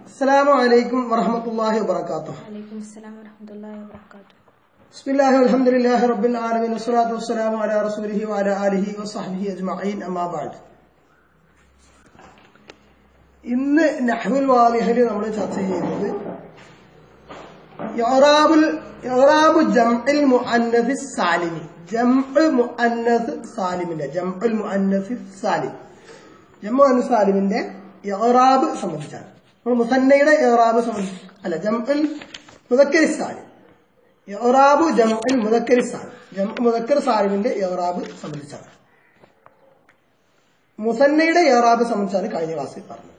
السلام عليكم ورحمة الله وبركاته عليكم السلام ورحمة الله وبركاته بسم الله والحمد لله رب العالمين والصلاة والسلام على رسوله وعلى آله وصحبه أجمعين أما بعد ഇന്ന് നഹ്വുൽ വാലിഹല് നമ്മൾ ചർച്ച ചെയ്യുന്നത് യറാബുൽ യറാബു ജംഇൽ മുഅന്നസ് സാലിമി ജംഉ മുഅന്നസ് സാലിമിന്റെ ജംഉൽ മുഅന്നസ് സാലിം ജമ്മു അൻ സാലിമിന്റെ ഇറാബ് സംബന്ധിച്ചാണ് നമ്മൾ മുസന്നയുടെ ഇറാബ് സംബന്ധിച്ച് അല്ല ജംഉൽ മുദക്കർ സാലിം ഇറാബു ജംഉൽ മുദക്കർ സാലിം ജംഉ മുദക്കർ സാലിമിന്റെ ഇറാബ് സംബന്ധിച്ചാണ് മുസന്നയുടെ ഇറാബ് സംബന്ധിച്ചാണ് കഴിഞ്ഞ ക്ലാസ്സിൽ പറഞ്ഞത്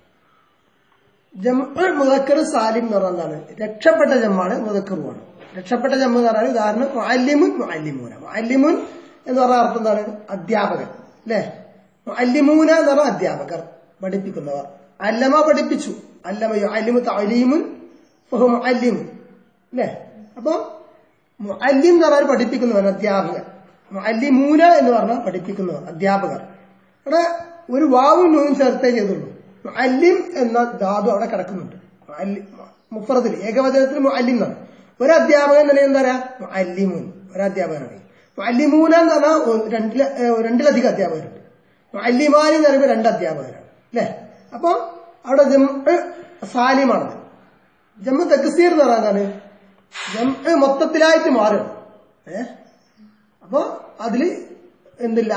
ജംഉൽ മുദക്കർ സാലിം എന്ന് പറഞ്ഞാൽ എന്താണ് രക്ഷപ്പെട്ട ജമ്മാണ് മുദക്കറുമാണ് രക്ഷപ്പെട്ട ജമ്മ് എന്ന് പറഞ്ഞാൽ ഉദാഹരണം മുഅല്ലിമുൻ മുഅല്ലിമൂന മുഅല്ലിമുൻ എന്ന് പറഞ്ഞ അർത്ഥം എന്താണ് അധ്യാപകൻ അല്ലേ മുഅല്ലിമൂന എന്ന് പറഞ്ഞാൽ അധ്യാപകർ പഠിപ്പിക്കുന്നവർ അല്ലമ പഠിപ്പിച്ചു അല്ലമ അല്ലിമു തലീമുൻ മുഅല്ലിമു അല്ലേ അപ്പൊ മുഅല്ലിം എന്ന് പറഞ്ഞാൽ പഠിപ്പിക്കുന്നവൻ അധ്യാപകൻ മുഅല്ലിമൂന എന്ന് പറഞ്ഞാൽ പഠിപ്പിക്കുന്നവർ അധ്യാപകർ അവിടെ ഒരു വാവും നൂനും ചേർത്തേ ചെയ്തുള്ളൂ മുഅല്ലിം എന്ന ധാതു അവിടെ കിടക്കുന്നുണ്ട് മുഅല്ലി- മുഫറദിൽ ഏകവചനത്തിൽ മുഅല്ലിം എന്നാണ് ഒരു അധ്യാപകൻ തന്നെ എന്താ പറയാ മുഅല്ലിമുൻ ഒരു അധ്യാപകനാണ് മുഅല്ലിമൂന എന്ന് പറഞ്ഞാൽ ഒ- രണ്ടില ഏ, രണ്ടിലധികം അധ്യാപകരുണ്ട് മുഅല്ലിമാനി എന്ന് പറയുമ്പോൾ രണ്ട് അധ്യാപകരാണ് അല്ലേ അപ്പൊ അവിടെ ജംഅ് സാലിമാണത് ജമ്മു തക്സീർ എന്ന് പറഞ്ഞാൽ എന്താണ് ജംഅ് മൊത്തത്തിലായിട്ട് മാറും ഏ അപ്പൊ അതില് എന്തില്ല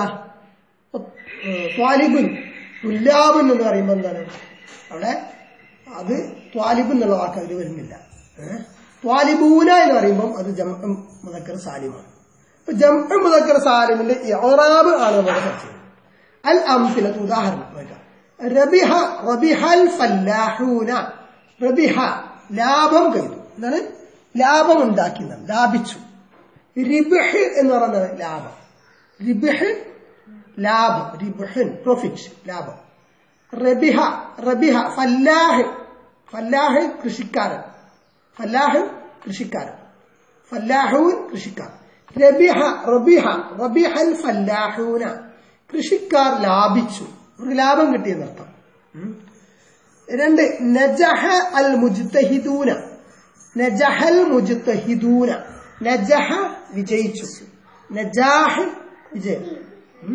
ത്വാലിബുൻ തുല്ലാബുൻ എന്ന് പറയുമ്പോൾ എന്താണ് അവിടെ അത് ത്വാലിബുൻ എന്നുള്ള വാക്ക് അതിൽ വരുന്നില്ല ഏഹ്? ത്വാലിബൂന എന്ന് പറയുമ്പോൾ അത് ജം മുദക്കർ സാലിമാണ് അപ്പൊ ജം മുദക്കർ സാലിമിന്റെ ഇറാബ് ആണ് നമ്മുടെ ചർച്ച ചെയ്യുന്നത് അൽ അംസിലത്ത് ഉദാഹരണം നോക്കാം റബിഹ റബിഹൽ ഫല്ലാഹൂന റബിഹ ലാഭം കയ്തു എന്താണ് ലാഭം ഉണ്ടാക്കി എന്നാണ്. ലാഭിച്ചു റിബഹ് എന്ന് പറയുന്നത് ലാഭം റിബഹ് ലാഭം റിബഹൻ പ്രോഫിറ്റ് ലാഭം റബിഹ റബിഹ ഫല്ലാഹ് ഫല്ലാഹ് കൃഷിക്കാരൻ ഫല്ലാഹ് കൃഷിക്കാരൻ ഫല്ലാഹൂൻ കൃഷിക്കാർ റബിഹ റബിഹ റബിഹൽ ഫല്ലാഹൂന കൃഷിക്കാർ ലാഭിച്ചു അവർക്ക് ലാഭം കിട്ടിയെന്നർത്ഥം ഉം. രണ്ട് നജഹ അൽ മുജ്തഹിദൂന നജഹൽ മുജ്തഹിദൂന നജഹ വിജയിച്ചു നജാഹ് വിജയം ഉം.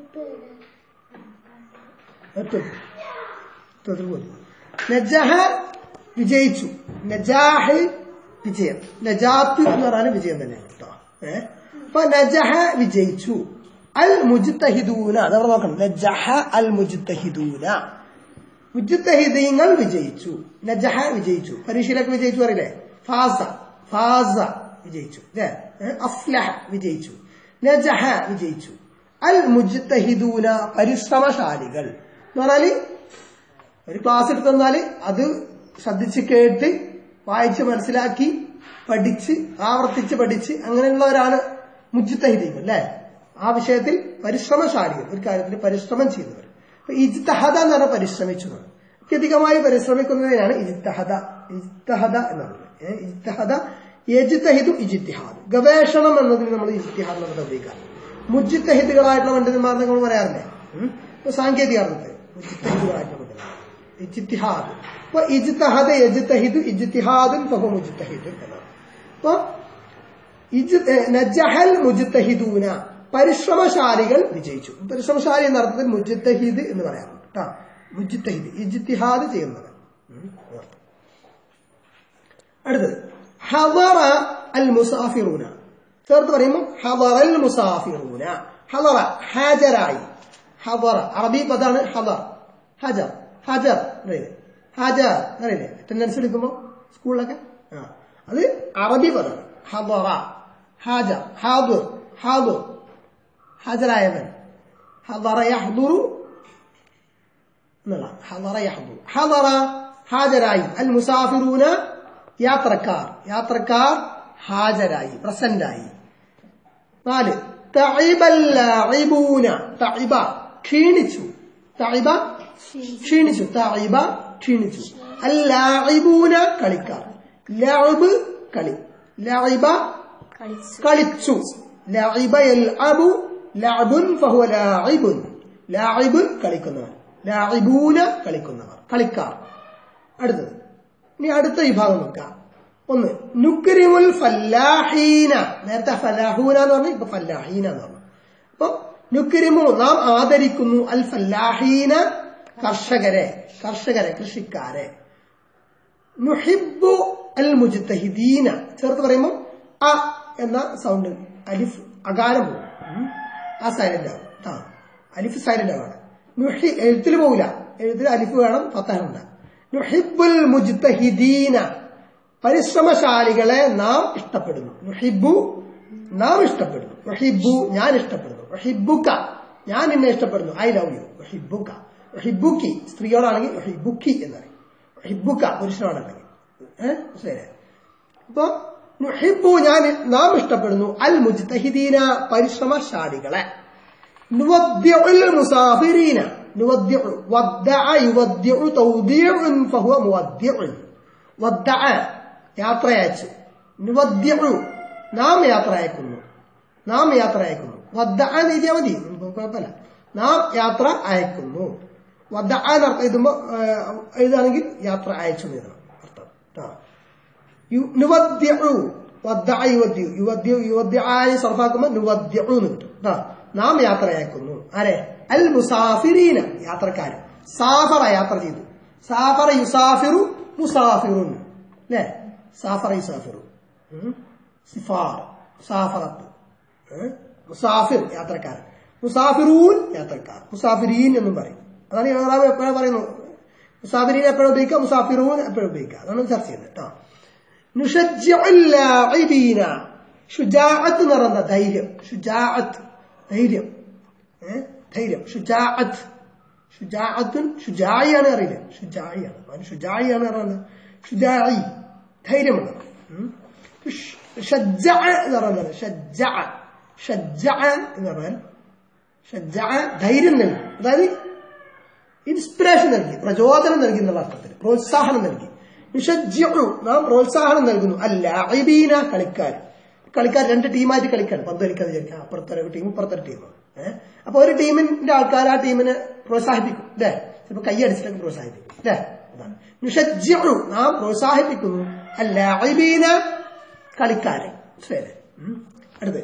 എത്തും. തൊട്ട് പോയി. നജഹ വിജയിച്ചു നജാഹ് വിജയം നജാത്ത് എന്ന് പറഞ്ഞാൽ വിജയം തന്നെയാണ് കേട്ടോ ഏഹ് അപ്പൊ നജഹ വിജയിച്ചു അൽ മുജ്തഹിദൂന അതവിടെ നോക്കണം നജഹ അൽ മുജ്തഹിദൂന മുജ്തഹിദീങ്ങൾ വിജയിച്ചു നജഹ വിജയിച്ചു പരീക്ഷയിലൊക്കെ വിജയിച്ചു അറിയില്ലേ ഫാസ ഫാസ വിജയിച്ചു അല്ലേ ഏഹ്? അഫ്ലഹ വിജയിച്ചു നജഹ വിജയിച്ചു അൽ മുജ്തഹിദൂന പരിശ്രമശാലികൾ എന്ന് പറഞ്ഞാല് ഒരു ക്ലാസ് എടുത്തു തന്നാല് അത് ശ്രദ്ധിച്ച് കേട്ട് വായിച്ച് മനസ്സിലാക്കി പഠിച്ച് ആവർത്തിച്ച് പഠിച്ച് അങ്ങനെയുള്ളവരാണ് മുജ്തഹിദീങ്ങൾ അല്ലെ ആ വിഷയത്തിൽ പരിശ്രമശാലികൾ ഒരു കാര്യത്തിൽ പരിശ്രമം ചെയ്യുന്നവർ അപ്പൊ ഇജ്തഹദ എന്ന് പറഞ്ഞാൽ പരിശ്രമിച്ചു എന്നാണ്. അത്യധികമായി പരിശ്രമിക്കുന്നതിനാണ് ഇജ്തഹദ ഇജ്തഹദ എന്ന് പറയുന്നത് ഏഹ് ഇജ്തഹദ യജ്തഹിദു ഇജിത്തിഹാദ് ഗവേഷണം എന്നതിന് നമ്മൾ ഇജിത്തിഹാദ് നമ്മൾ ഉപയോഗിക്കാറ് മുജിത്തഹിദുകളായിട്ടുള്ള പണ്ഡിതന്മാർ നമ്മൾ പറയാറില്ലേ ഉം? ഇപ്പൊ സാങ്കേതിക അർത്ഥത്തിൽ മുജിത്തഹിദുകളായിട്ടുള്ള പണ്ഡിതന്മാർ ഇജിത്തിഹാദ് അപ്പൊ ഇജിത്തഹദ യജ്തഹിദു ഇജിത്തിഹാദുൻ ബഹു മുജിത്തഹിദുൻ എന്നാണ് അപ്പൊ ഇജ് ഏ, നജഹൽ മുജിത്തഹിദൂന പരിശ്രമശാലികൾ വിജയിച്ചു പരിശ്രമശാലി എന്ന അർത്ഥത്തിൽ മുജിത്തഹിദ് എന്ന് പറയാറുണ്ട് കേട്ടോ മുജിത്തഹിദ് ഇജിത്തിഹാദ് ചെയ്യുന്നവൻ ഉം. അടുത്തത് ഹദറ അൽ മുസാഫിറൂന ചേർത്ത് പറയുമ്പോൾ ഹദറ അൽ മുസാഫിറൂന ഹദറ ഹാജരായി ഹദറ അറബി പദാണ് ഹദർ ഹജർ ഹജർ എന്നറിയില്ലേ ഹജർ എന്നറിയില്ലേ അറ്റൻഡൻസ് എടുക്കുമ്പോൾ സ്കൂളിലൊക്കെ ആ അത് അറബി പദമാണ് ഹദറ ഹാജർ ഹാദുർ ഹാദുർ ഹാജരായവൻ ഹദറ യഹ്ദുറു എന്നുള്ള ഹദറ യഹ്ദുറു ഹദറ ഹാജരായി അൽ മുസാഫിറൂന യാത്രക്കാർ യാത്രക്കാർ ഹാജരായി പ്രസന്റായി നാല് തഇബല്ലാഇബൂന തഇബ ക്ഷീണിച്ചു തഇബ ക്ഷീണിച്ചു തഇബ ക്ഷീണിച്ചു അല്ലാഇബൂന കളിക്കാർ ലഅബ് കളി ലഅബ കളിച്ചു കളിച്ചു ലഅബ യൽഅബു ലഅബുൻ ഫഹുവ ലാഇബുൻ ലാഇബുൻ കളിക്കുന്നവർ ലാഇബൂന കളിക്കുന്നവർ കളിക്കാർ അടുത്തത് ഇനി അടുത്ത വിഭാഗം നോക്കാം ഒന്ന് നുക്രിമുൽ ഫല്ലാഹീന നേരത്തെ ഫലാഹൂന എന്ന് പറഞ്ഞു ഇപ്പൊ ഫല്ലാഹീന എന്ന് പറഞ്ഞു അപ്പൊ നുക്രിമു നാം ആദരിക്കുന്നു അൽ ഫല്ലാഹീന കർഷകരെ കർഷകരെ കൃഷിക്കാരെ നുഹിബു അൽ മുജ്തഹിദീന ചേർത്ത് പറയുമ്പോൾ അ എന്ന സൗണ്ട് അലിഫ് അകാരം പോകും ഉം. ആ സൈലന്റ് ആവും ആ അലിഫ് സൈലന്റ് ആവാണ് നുഹി എഴുത്തിൽ പോകില്ല എഴുത്തിൽ അലിഫ് വേണം ഫത്തഹുണ്ട് നുഹിബുൽ മുജ്തഹിദീന പരിശ്രമശാലികളെ നാം ഇഷ്ടപ്പെടുന്നു നുഹിബു നാം ഇഷ്ടപ്പെടുന്നു നുഹിബു ഞാൻ ഇഷ്ടപ്പെടുന്നു നുഹിബുക്ക ഞാൻ നിന്നെ ഇഷ്ടപ്പെടുന്നു ഐ ലവ് യു നുഹിബുക്ക നുഹിബുക്കി സ്ത്രീയോടാണെങ്കിൽ നുഹിബുക്കി എന്നറിയും നുഹിബുക്ക പുരുഷനോടാണെങ്കിൽ ഏഹ് ശരി അപ്പൊ നുഹിബു ഞാൻ നാം ഇഷ്ടപ്പെടുന്നു അൽ മുജ്തഹിദീന പരിശ്രമശാലികളെ നുവദ്ദിഉൽ മുസാഫിരീന നുവദ്ദിഉ വദ്ദഅ യുവദ്ദിഉ തൗദീഉൻ ഫഹുവ മുവദ്ദിഉൻ വദ്ദഅ യാത്ര അയച്ചു നുവദ്ദിഉ നാം യാത്ര അയക്കുന്നു നാം യാത്ര അയക്കുന്നു വദ്ദഅ എന്ന് എഴുതിയാൽ മതി ഇപ്പൊ കുഴപ്പമില്ല നാം യാത്ര അയക്കുന്നു വദ്ദഅ എന്ന് അർത്ഥം എഴുതുമ്പോ ആ, എഴുതുകയാണെങ്കിൽ യാത്ര അയച്ചു എന്ന് എഴുതണം അർത്ഥം ആ യു- നുവദ്ദിഉ വദ്ദഅ യുവദ്ദിഉ യുവദ്ദിഉ യുവദ്ദിആയി സർഫാക്കുമ്പോൾ നുവദ്ദിഉ എന്ന് കിട്ടും ട്ടാ. നാം യാത്ര അയക്കുന്നു ആരെ അൽ മുസാഫിരീന യാത്രക്കാരൻ സാഫറ യാത്ര ചെയ്തു സാഫറ യുസാഫിറു മുസാഫിറുൻ അല്ലേ സാഫറ യുസാഫിറു ഉം. സിഫാർ സാഫറത്ത് ഏ? മുസാഫിർ യാത്രക്കാരൻ മുസാഫിറൂൻ യാത്രക്കാർ മുസാഫിരീൻ എന്നും പറയും അതാണ് ഇറാബ് എപ്പോഴും പറയുന്നു മുസാഫിരീൻ എപ്പോഴും ഉപയോഗിക്കുക മുസാഫിറൂൻ എപ്പോഴും ഉപയോഗിക്കുക അതാണ് ചർച്ച ചെയ്യുന്നത് കേട്ടോ നുഷജ്ജുല്ലാഇബീന ഷുജാഅത്ത് എന്ന് പറയുന്ന ധൈര്യം ഷുജാഅത്ത് ധൈര്യം ഏ? ധൈര്യം ഷുജാഅത്ത് ഷുജാഅത്തുൻ ഷുജായിയാണ് അറിയില്ല ഷുജായിയാണ് അവൻ ഷുജായിയാണ് പറയുന്നത് ഷുജായി ധൈര്യമുള്ളത് ഉം. ഷ്- ഷജ്ജഅ എന്ന് പറയുന്നത് ഷജ്ജഅ ഷജ്ജഅ എന്ന് പറഞ്ഞാൽ ഷജ്ജഅ ധൈര്യം നൽകി അതായത് ഇൻസ്പിറേഷൻ നൽകി പ്രചോദനം നൽകി എന്നുള്ള അർത്ഥത്തിൽ പ്രോത്സാഹനം നൽകി നിഷജ്ജു നാം പ്രോത്സാഹനം നൽകുന്നു അല്ല ഐബീന കളിക്കാർ കളിക്കാർ രണ്ട് ടീമായിട്ട് കളിക്കാണ് പന്ത് കളിക്കാന്ന് വിചാരിക്കാം അപ്പുറത്തൊരു ടീം ഇപ്പുറത്തൊരു ടീം ഏഹ് അപ്പൊ ഒരു ടീമിന്റെ ആൾക്കാർ ആ ടീമിനെ പ്രോത്സാഹിപ്പിക്കും അല്ലേ ചിലപ്പോൾ കൈയടിച്ചിട്ടൊക്കെ പ്രോത്സാഹിപ്പിക്കും അല്ലേ അതാണ് നിഷജ്ജു നാം പ്രോത്സാഹിപ്പിക്കുന്നു അല്ല ഐബീന കളിക്കാരെ ശരി ഉം. അടുത്ത്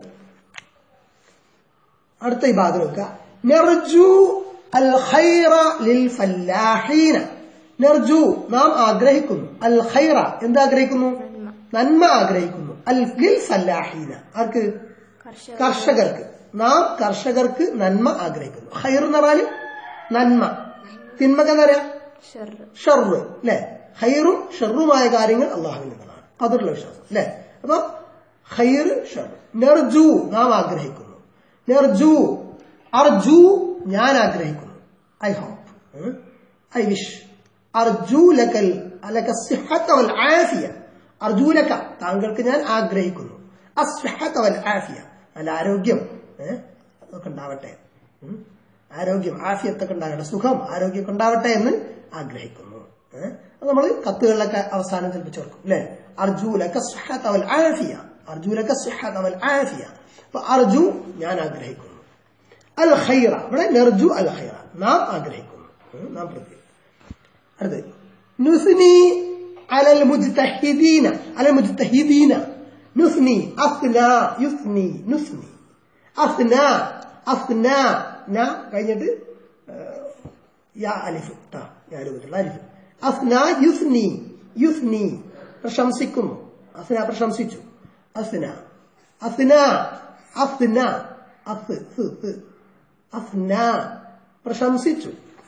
അടുത്ത ഈ ഭാഗം നോക്കുക നെർജു അൽ ഖൈറ ലിൽ ഫല്ലാഹീന നെർജു നാം ആഗ്രഹിക്കുന്നു അൽ ഖൈറ എന്താ ആഗ്രഹിക്കുന്നു നന്മ ആഗ്രഹിക്കുന്നു അൽ ലിൽ ഫല്ലാഹീന ആർക്ക് കർഷക കർഷകർക്ക് നാം കർഷകർക്ക് നന്മ ആഗ്രഹിക്കുന്നു ഖൈർ എന്ന് പറഞ്ഞാല് നന്മ തിന്മക്ക് എന്താ പറയാ ഷർറ് ഷർറ് അല്ലെ ഹൈറും ഷെറുമായ കാര്യങ്ങൾ അള്ളാഹുവിൽ നിന്നാണ് അതിലുള്ള വിശ്വാസം അല്ലെ അപ്പൊ ഹൈർ ഷർ നെർജു നാം ആഗ്രഹിക്കുന്നു നെർജു അർജു ഞാൻ ആഗ്രഹിക്കുന്നു ഐ ഹോപ്പ് ഐ വിഷ് അർജു ലക്കൽ അലക സിഹത്ത വൽ ആഫിയ അർജു ലക താങ്കൾക്ക് ഞാൻ ആഗ്രഹിക്കുന്നു അസ്ഹത്ത വൽ ആഫിയ നല്ല ആരോഗ്യം ഏഹ് അതൊക്കെ ഉണ്ടാവട്ടെ ഉം. ആരോഗ്യം ആഫിയത്തൊക്കെ ഉണ്ടാകട്ടെ സുഖം ആരോഗ്യമൊക്കെ ഉണ്ടാവട്ടെ എന്ന് ആഗ്രഹിക്കുന്നു ഏഹ്? അത് നമ്മൾ കത്തുകളിലൊക്കെ അവസാനം ചിലപ്പോൾ ചേർക്കും അല്ലെ അർജുലക സുഹത വൽ ആഫിയ അർജുലക സുഹത വൽ ആഫിയ അപ്പൊ അർജു ഞാൻ ആഗ്രഹിക്കുന്നു അൽ ഖൈറ ഇവിടെ നെർജു അൽ ഖൈറ നാം ആഗ്രഹിക്കുന്നു ഉം, നാം പ്രതി അടുത്ത് നുസ്നി അലൽ മുജ്തഹിദീന അലൽ മുജ്തഹിദീന നുസ്നി അസ്ന യുസ്നി നുസ്നി അസ്ന അസ്ന ന കഴിഞ്ഞിട്ട് ഏഹ്, യാ അലിഫ് ത യാ രൂപത്തിലുള്ള അലിഫ് അസ്ന യുസ്നി യുസ്നി പ്രശംസിക്കുന്നു അസ്ന പ്രശംസിച്ചു അസ്ന അസ്ന അസ്ന അസ് സ്, സ്. അസ്ന പ്രശംസിച്ചു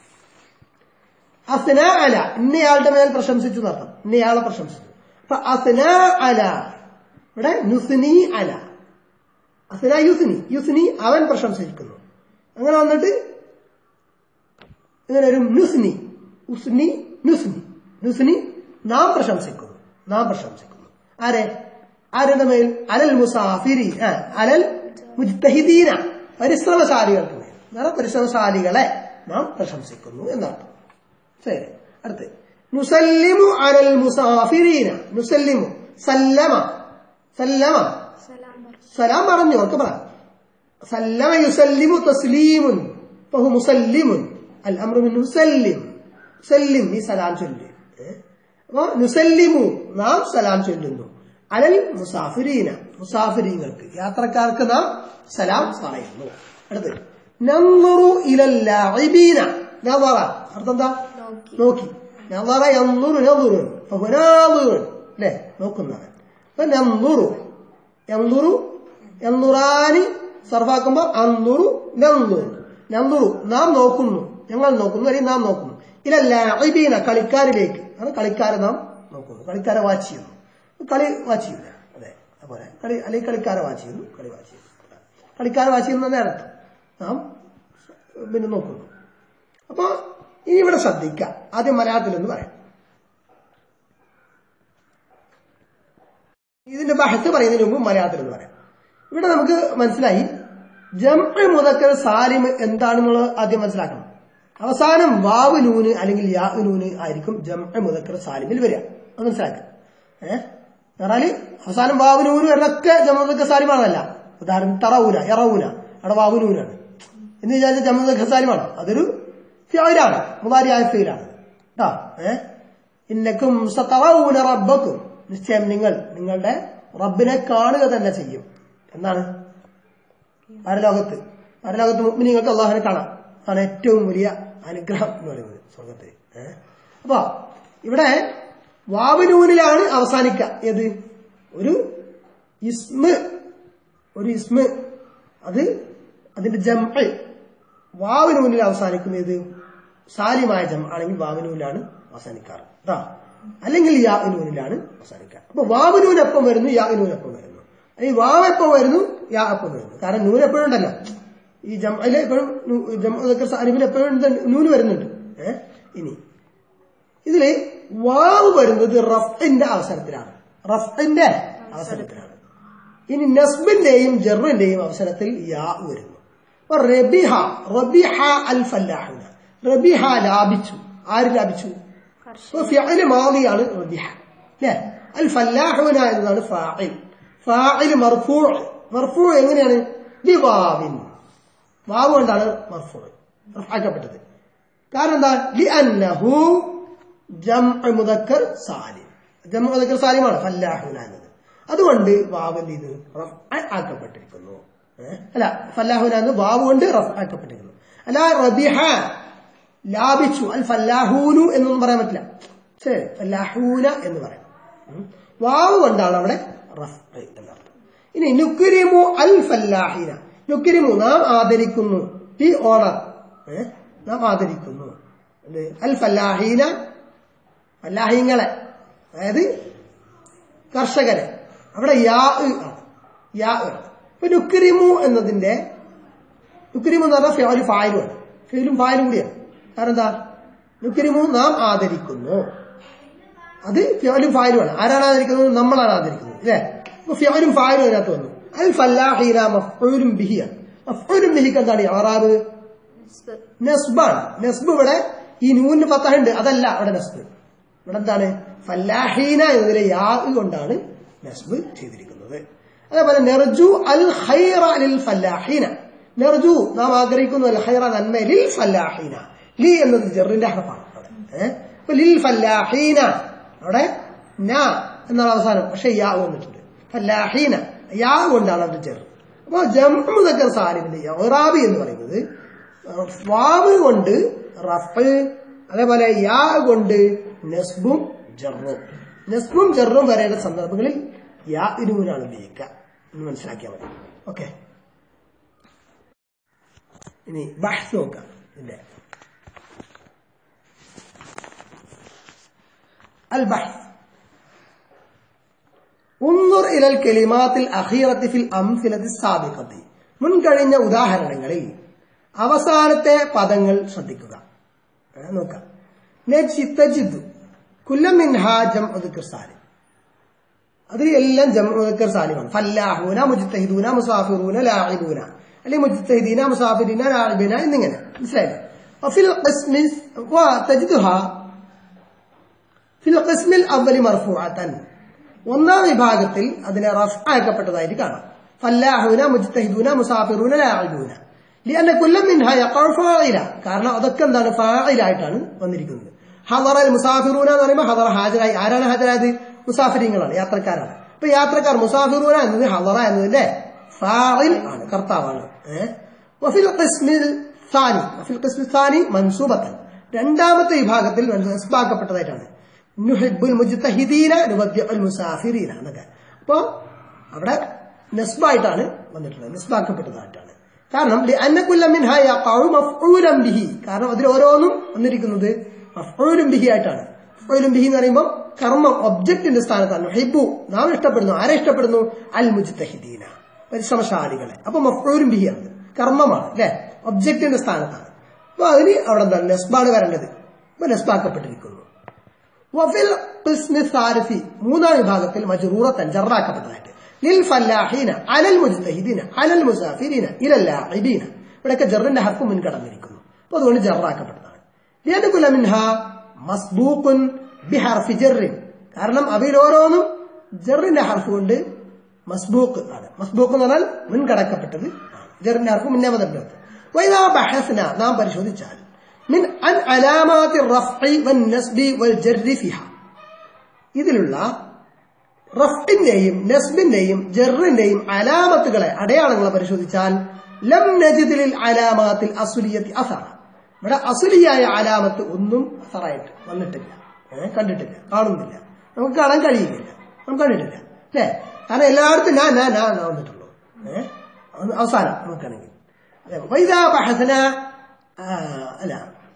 അസ്ന അല ഇന്നയാളുടെ മേൽ പ്രശംസിച്ചു എന്നർത്ഥം ഇന്നയാളെ പ്രശംസിച്ചു അപ്പൊ അസ്ന അല ഇവിടെ നുസ്നി അല അസ്ന യുസ്നി യുസ്നി അവൻ പ്രശംസിക്കുന്നു അങ്ങനെ വന്നിട്ട് ഇങ്ങനെ ഒരു നുസ്നി ഉസ്നി നുസ്നി നുസ്നി നാം പ്രശംസിക്കുന്നു നാം പ്രശംസിക്കുന്നു ആരെ ആരുടെ മേൽ അലൽ മുസാഫിരി ആ, അലൽ മുജ്തഹിദീന പരിശ്രമശാലികൾക്ക് മേൽ എന്നാണ് പരിശ്രമശാലികളെ നാം പ്രശംസിക്കുന്നു എന്നർത്ഥം ശരി അടുത്ത് നുസല്ലിമു അലൽ മുസാഫിരീന നുസല്ലിമു സല്ലമ സല്ലമ സലാം പറ സലാം പറഞ്ഞു ഓർക്ക് പറ സല്ലമ യുസല്ലിമു തസ്ലീമുൻ ഫഹു മുസല്ലിമുൻ അൽ അമ്രു മിൻ മുസല്ലിം സല്ലിം നീ സലാം ചൊല്ലി ഏ? അപ്പൊ നുസല്ലിമു നാം സലാം ചൊല്ലുന്നു അലൽ മുസാഫിരീന മുസാഫിരീങ്ങൾക്ക് യാത്രക്കാർക്ക് നാം സലാം പറയുന്നു അടുത്ത് നന്നുറു ഇലല്ലാഇബീന നവറ അർത്ഥം എന്താ നോക്കി നോക്കി നവറ യന്നുറു നന്നുറു അപ്പൊ നാദുറുൻ അല്ലേ നോക്കുന്നവൻ അപ്പൊ നന്നുറു യന്നുറു യന്നുറാനി സർവാക്കുമ്പോ അന്നുറു നന്നുറു നന്നുറു നാം നോക്കുന്നു ഞങ്ങൾ നോക്കുന്നു അല്ലെങ്കിൽ നാം നോക്കുന്നു ഇലല്ലാഇബീന കളിക്കാരിലേക്ക് അത് കളിക്കാരെ നാം നോക്കുന്നു കളിക്കാരെ വാച്ച് ചെയ്യുന്നു കളി വാച്ച് ചെയ്യില്ല അതെ അതുപോലെ കളി അല്ലെങ്കിൽ കളിക്കാരെ വാച്ച് ചെയ്യുന്നു കളി വാച്ച് ചെയ്യുന്നു കളിക്കാരെ വാച്ച് ചെയ്യുന്ന നേരത്ത് നാം പിന്നെ നോക്കുന്നു അപ്പൊ ഇനി ഇവിടെ ശ്രദ്ധിക്കുക ആദ്യം മലയാളത്തിൽ എന്ന് പറയാം ഇതിന്റെ ബഹത്ത് പറയുന്നതിന് മുമ്പ് മലയാളത്തിൽ എന്ന് പറയാം ഇവിടെ നമുക്ക് മനസ്സിലായി ജംഅ മുതക്കർ സാലിം എന്താണെന്നുള്ളത് ആദ്യം മനസ്സിലാക്കണം അവസാനം വാവ് നൂന് അല്ലെങ്കിൽ യാ നൂന് ആയിരിക്കും ജംഅ മുതക്കർ സാലിമിൽ വരിക അത് മനസ്സിലാക്കുക ഏഹ് പറഞ്ഞാല് അവസാനം വാവ് നൂന് എന്നൊക്കെ ജമ മുതക്കർ സാലിമാണല്ല ഉദാഹരണം തറവൂന എറവൂന അവിടെ വാവ് നൂനാണ് എന്ന് വിചാരിച്ച ജമ മുതക്കർ സാലിമാണ് അതൊരു ഫിയലാണ് മുതാരിയായ ഫീലാണ് കേട്ടോ ഏഹ് ഇന്നക്കും സതറൗന റബ്ബക്കും നിശ്ചയം നിങ്ങൾ നിങ്ങളുടെ റബ്ബിനെ കാണുക തന്നെ ചെയ്യും എന്നാണ് പരലോകത്ത് പരലോകത്ത് മുഗ്മിനിങ്ങൾക്ക് അള്ളാഹിനെ കാണാം അതാണ് ഏറ്റവും വലിയ അനുഗ്രഹം എന്ന് പറയുന്നത് സ്വർഗത്തിൽ ഏഹ് അപ്പൊ ഇവിടെ വാവനൂനിലാണ് അവസാനിക്കുക ഏത് ഒരു ഇസ്മ് ഒരു ഇസ്മ് അത് അതിന്റെ ജംഅ വാവിനൂനിൽ അവസാനിക്കുന്ന ഇത് സാലിമായ ജം ആണെങ്കിൽ വാവിനൂനിലാണ് അവസാനിക്കാറ് കേട്ടോ അല്ലെങ്കിൽ യാവിനൂനിലാണ് അവസാനിക്കുക അപ്പൊ വാവിനൂനൊപ്പം വരുന്നു യാവിനൂനൊപ്പം വരുന്നു അല്ലെങ്കിൽ വാവ് എപ്പം വരുന്നു യാ എപ്പം വരുന്നു കാരണം നൂന് എപ്പോഴും ഉണ്ടല്ലോ ഈ ജംഅയില് എപ്പോഴും ജമ്മൊക്കെ സാലിമിൽ എപ്പോഴും ഉണ്ട്, നൂന് വരുന്നുണ്ട് ഏഹ് ഇനി ഇതില് വാവ് വരുന്നത് റഫിന്റെ അവസരത്തിലാണ് റഫിന്റെ അവസരത്തിലാണ് ഇനി നസ്ബിന്റെയും ജറിന്റെയും അവസരത്തിൽ യാ വരുന്നു അപ്പൊ റബിഹ റബിഹ അൽ ഫല്ലാഹുന റബിഹ ലാഭിച്ചു ആര് ലാഭിച്ചു കർഷക അപ്പൊ ഫിഅല് മാദിയാണ് റബിഹ അല്ലേ അൽ ഫല്ലാഹുന എന്നതാണ് ഫാഇൽ ഫാഇൽ മർഫൂ മർഫൂ എങ്ങനെയാണ് ബിവാവിൻ വാവ് കൊണ്ടാണ് മർഫൂ റഫാക്കപ്പെട്ടത് കാരണം എന്താ ലിഅന്നഹു ജംഅ മുദക്കർ സാലിം ജംഅ മുദക്കർ സാലിമാണ് ഫല്ലാഹുന എന്നത് അതുകൊണ്ട് വാവ് എന്ത് ചെയ്തു റഫ്അ ആക്കപ്പെട്ടിരിക്കുന്നു ഏ? അല്ല ഫല്ലാഹുന എന്ന് വാവ് കൊണ്ട് റഫ് ആക്കപ്പെട്ടിരിക്കുന്നു അല്ല റബിഹ ലാഭിച്ചു അൽ ഫല്ലാഹൂനു എന്നൊന്നും പറയാൻ പറ്റില്ല ശരി ഫല്ലാഹൂന എന്ന് പറയാം ഉം. വാവ് കൊണ്ടാണ് അവിടെ റഫ് എന്നർത്ഥം ഇനി നുക്കരിമു അൽ ഫല്ലാഹിന നുക്കരിമു നാം ആദരിക്കുന്നു ഈ ഓണർ ഏ? നാം ആദരിക്കുന്നു എന്ത്? അൽ ഫല്ലാഹീന ഫല്ലാഹീങ്ങളെ അതായത് കർഷകരെ അവിടെ യാ ആണ് യാ ആണ് ഇപ്പൊ നുക്കരിമു എന്നതിന്റെ നുക്കരിമു എന്ന് പറഞ്ഞാൽ ഫിയോല് ഫായലുമാണ് ഫിയോലും ഫായലും കൂടിയാണ് കാരണം എന്താ നുക്കരിമു നാം ആദരിക്കുന്നു അത് ഫിയോലും ഫായലുമാണ് ആരാണ് ആദരിക്കുന്നത് നമ്മളാണ് ആദരിക്കുന്നത് അല്ലേ അപ്പൊ ഫിയോലും ഫായലും അതിനകത്ത് വന്നു അൽ ഫല്ലാഹീന മഫ്ഊലും ബിഹിയാണ് മഫ്ഊലും ബിഹിക്ക് എന്താണ് ആറാറ് നിസ്ബ് നസ്ബാണ് നസ്ബ് ഇവിടെ ഈ നൂന് പത്തഹുണ്ട് അതല്ല അവിടെ നസ്ബ് ഇവിടെ എന്താണ് ഫല്ലാഹീന എന്നതിലെ യാ കൊണ്ടാണ് നസ്ബ് ചെയ്തിരിക്കുന്നത് അതേപോലെ നെർജു അൽ ഹൈറ ലിൽ ഫല്ലാഹീന നെർജു നാം ആഗ്രഹിക്കുന്നു അൽ ഹൈറ നന്മ ലിൽ ഫല്ലാഹീന ലി എന്നത് ജെറിന്റെ ഹർഫാണ് അവിടെ ഏഹ് അപ്പൊ ലിൽ ഫല്ലാഹീന അവിടെ ന എന്നാണ് അവസാനം പക്ഷെ യാ വന്നിട്ടുണ്ട് ഫല്ലാഹീന യാ കൊണ്ടാണ് അത് ജെർ അപ്പൊ ജംമുദക്കർ സാലിമിന്റെ യറാബി എന്ന് പറയുന്നത് വാവ് കൊണ്ട് റഫ് അതേപോലെ യാ കൊണ്ട് നസ്ബും ജറും നസ്ബും ജറും വരേണ്ട സന്ദർഭങ്ങളിൽ യാ ഇരുവിനാണ് ഉപയോഗിക്കുക എന്ന് മനസ്സിലാക്കിയാൽ മതി ഓക്കെ ഇനി ബഹ്സ് നോക്കാം ഇതിന്റെ അൽ ബഹ്സ് ഉന്നുർ ഇലൽ കെലിമാത്തിൽ അഖീറത്തി ഫിൽ അംഫിലത്തി സാബിഖത്തി മുൻകഴിഞ്ഞ ഉദാഹരണങ്ങളിൽ അവസാനത്തെ പദങ്ങൾ ശ്രദ്ധിക്കുക ഏ, നോക്കാം നജി തജിദു കുല്ലം മിൻഹ ജംഉ ദിക്ർ സാലിം അതിൽ എല്ലാം ജംഉ ദിക്ർ സാലിമാണ് ഫല്ലാഹൂന മുജ്തഹിദൂന മുസാഫിറൂന ലാഇബൂന അല്ലെങ്കിൽ മുജ്തഹിദീന മുസാഫിരീന ലാഇബീന എന്നിങ്ങനെ മനസ്സിലായില്ലേ വഫിൽ ഖിസ്മി വതജിദുഹ ഫിൽ ഖിസ്മിൽ അവലി മർഫൂഅത്തൻ ഒന്നാം വിഭാഗത്തിൽ അതിനെ റഫ് ആക്കപ്പെട്ടതായിട്ട് കാണാം ഫല്ലാഹൂന മുജ്തഹിദൂന മുസാഫിറൂന ലാഇബൂന ലിഅന്ന കുല്ലം മിൻഹ യഖഉ ഫാഇല കാരണം അതൊക്കെ എന്താണ് ഫാഇലായിട്ടാണ് വന്നിരിക്കുന്നത് ഹദറൽ മുസാഫിറൂന എന്ന് പറയുമ്പോൾ ഹദറ ഹാജരായി ആരാണ് ഹാജരായത് മുസാഫിരിങ്ങളാണ് യാത്രക്കാരാണ് അപ്പൊ യാത്രക്കാർ മുസാഫിറൂന എന്നത് ഹദറ എന്നതിന്റെ ഫാഇൽ ആണ് കർത്താവാണ് ഏഹ് വഫിൽ ഖിസ്മിൽ സാനി വഫിൽ ഖിസ്മിൽ സാനി മൻസൂബത്തൻ രണ്ടാമത്തെ വിഭാഗത്തിൽ നസ്ബാക്കപ്പെട്ടതായിട്ടാണ് നുഹിബുൽ മുജ്തഹിദീന നുബദ്ദിഉൽ മുസാഫിരീന എന്നൊക്കെ അപ്പോ അവിടെ നസ്ബായിട്ടാണ് വന്നിട്ടുള്ളത് നസ്ബാക്കപ്പെട്ടതായിട്ടാണ് കാരണം അന്നക്കുല്ല മിൻഹ യഖഉ മഫ്ഊലൻ ബിഹി കാരണം അതിൽ ഓരോന്നും വന്നിരിക്കുന്നത് മഫ്ഊലും ബിഹി ആയിട്ടാണ് മഫ്ഊലും ബിഹി എന്ന് പറയുമ്പോൾ കർമ്മം ഒബ്ജക്റ്റിന്റെ സ്ഥാനത്താണ് ഹിബു നാം ഇഷ്ടപ്പെടുന്നു ആരെ ഇഷ്ടപ്പെടുന്നു അൽ മുജ്തഹിദീന പരിശ്രമശാലികളെ അപ്പൊ മഫ്ഊലും ബിഹിയാണ് കർമ്മമാണ് അല്ലെ ഒബ്ജക്റ്റിന്റെ സ്ഥാനത്താണ് അപ്പൊ അതിന് അവിടെ എന്താണ് നെസ്ബാണ് വരേണ്ടത് അപ്പൊ നെസ്ബാക്കപ്പെട്ടിരിക്കുന്നു വഫിൽ ഖിസ്മി സാരിഫി മൂന്നാം വിഭാഗത്തിൽ മജ്റൂറത്തൻ ജറാക്കപ്പെട്ടതായിട്ട് ലിൽ ഫല്ലാഹീന അലൽ മുജ്തഹിദീന അലൽ മുസാഫിരീന ഇലൽ ലാഇബീന ഇവിടെയൊക്കെ ജറിന്റെ ഹർഫ് മുൻകടന്നിരിക്കുന്നു അപ്പൊ അതുകൊണ്ട് ജറാക്കപ്പെട്ടതാണ് ലിയദ്ഖുല മിൻഹ മസ്ബൂഖുൻ ബിഹർഫി ജറിൻ കാരണം അവയിൽ ഓരോന്നും ജറിന്റെ ഹർഫ് കൊണ്ട് മസ്ബൂക്ക് ആണ് മസ്ബൂക്ക് എന്ന് പറഞ്ഞാൽ മുൻകടക്കപ്പെട്ടത് ആണ് ജറിന്റെ ഹർഫ് മുന്നേ വന്നിട്ടുണ്ട് വൈദാ ബഹസ്ന നാം പരിശോധിച്ചാൽ മിൻ അൻ അലാമാത്തി റഫ്ഇ വൻ നസ്ബി വൽ ജർരി ഫിഹ ഇതിലുള്ള റഫ്ഇന്റെയും നസ്ബിന്റെയും ജറിന്റെയും അലാമത്തുകളെ അടയാളങ്ങളെ പരിശോധിച്ചാൽ ലം നജിദിലിൽ അലാമാത്തിൽ അസുലിയത്തി അസറ ഇവിടെ അസുലിയായ അലാമത്ത് ഒന്നും അസറായിട്ട് വന്നിട്ടില്ല ഏ, കണ്ടിട്ടില്ല കാണുന്നില്ല നമുക്ക് കാണാൻ കഴിയുന്നില്ല നമുക്ക് കണ്ടിട്ടില്ല അല്ലേ കാരണം എല്ലായിടത്തും ഞാൻ ഞാൻ ഞാൻ ഞാൻ വന്നിട്ടുള്ളൂ ഏഹ് അവസാനം നോക്കുകയാണെങ്കിൽ വൈദാ ബഹസന ആ, അല്ല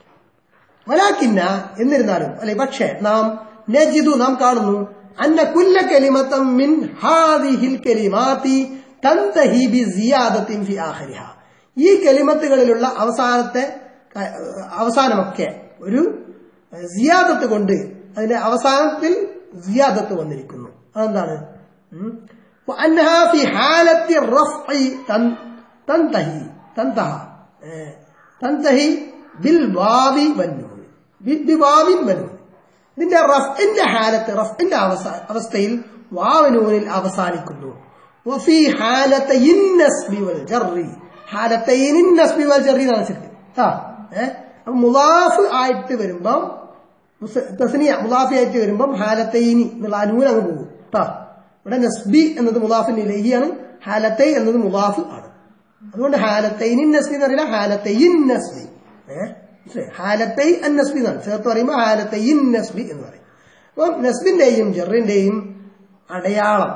വലാക്കിന്ന എന്നിരുന്നാലും അല്ലെ പക്ഷേ നാം നജിദു നാം കാണുന്നു അന്ന കുല്ല കലിമത്തം മിൻ ഹാദിഹിൽ കലിമാത്തി തന്തഹി ബി സിയാദത്തിൻ ഫി ആഖിരിഹ ഈ കലിമത്തുകളിലുള്ള അവസാനത്തെ ക- അവസാനമൊക്കെ ഒരു സിയാദത്ത് കൊണ്ട് അതിന്റെ അവസാനത്തിൽ സിയാദത്ത് വന്നിരിക്കുന്നു അതെന്താണ് ഉം. وأنها في حالة الرفع تن- تنتهي تنتهى آه، تنتهي بالواو والنون ബി- ബിവാവിൻ വനൂൻ ഇതിന്റെ റഫിന്റെ ഹാലത്ത് റഫിന്റെ അവസ- അവസ്ഥയിൽ വാവനൂനിൽ അവസാനിക്കുന്നു വഫി ഹാലത്തയിൻ നസ്ബി വൽ ജർറി ഹാലത്തയിൻ നസ്ബി വൽ ജർറി എന്നാണ് ശരിക്കും ആ ഏഹ് അപ്പൊ മുലാഫ് ആയിട്ട് വരുമ്പം മുസ- തസ്നിയ മുലാഫി ആയിട്ട് വരുമ്പം ഹാലത്തൈനി എന്നുള്ള ആ നൂൻ അങ്ങ് പോകും കേട്ടോ ഇവിടെ നസ്ബി എന്നത് മുലാഫിന്റെ ഇലഹിയാണ് ഹാലത്തൈ എന്നത് മുലാഫ് ആണ് അതുകൊണ്ട് ഹാലത്തൈനിൻ നസ്ബി എന്ന് പറയില്ല ഹാലത്തൈൻ നസ്ബി ഏഹ് മനസ്സിലായോ? ഹാലത്തൈ അൻ നസ്ബി എന്നാണ് ചേർത്ത് പറയുമ്പോൾ ഹാലത്തൈൻ നസ്ബി എന്ന് പറയും അപ്പം നസ്ബിന്റെയും ജെറിന്റെയും അടയാളം